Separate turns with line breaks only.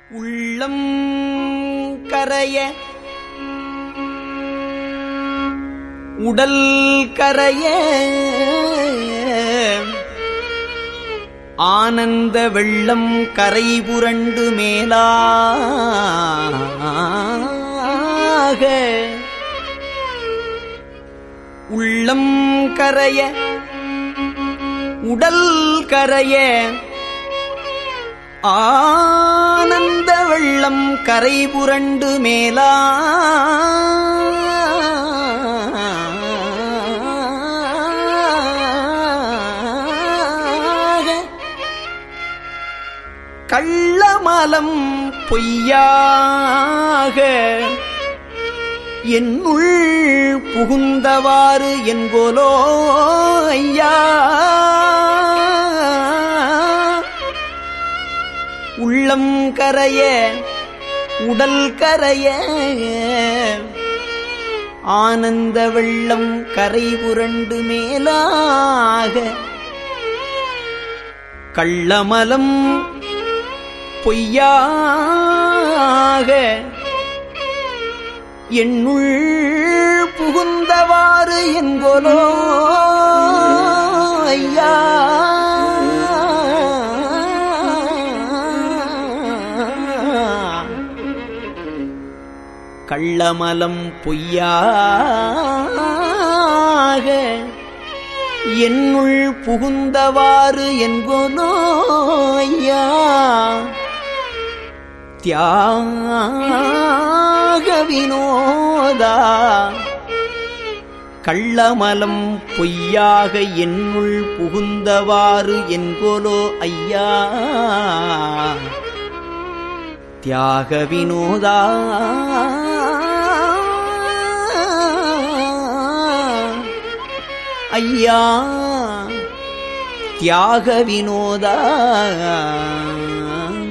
உள்ளம் கரைய உடல் கரைய ஆனந்த வெள்ளம் கரை புரண்டு மேலாக உள்ளம் கரைய உடல் கரைய ஆனந்த வெள்ளம் கரை புரண்டு மேலா கள்ளமலம் பொய்யாக என்னுள் புகுந்தவாறு என்போலோ ஐயா உள்ளம் கரைய உடல் கரைய ஆனந்த வெள்ளம் கரை புரண்டு மேலாக கள்ளமலம் பொய்யாக என்னுள் புகுந்தவாறு என்கொலோ ஐயா கள்ளமலம் பொய்யாக என்னுள் புகுந்தவாறு என்போனோ ஐயா தியாக வினோதா கள்ளமலம் பொய்யாக என்னுள் புகுந்தவாறு என்போலோ ஐயா தியாக வினோதா ஐயா தியாக வினோதா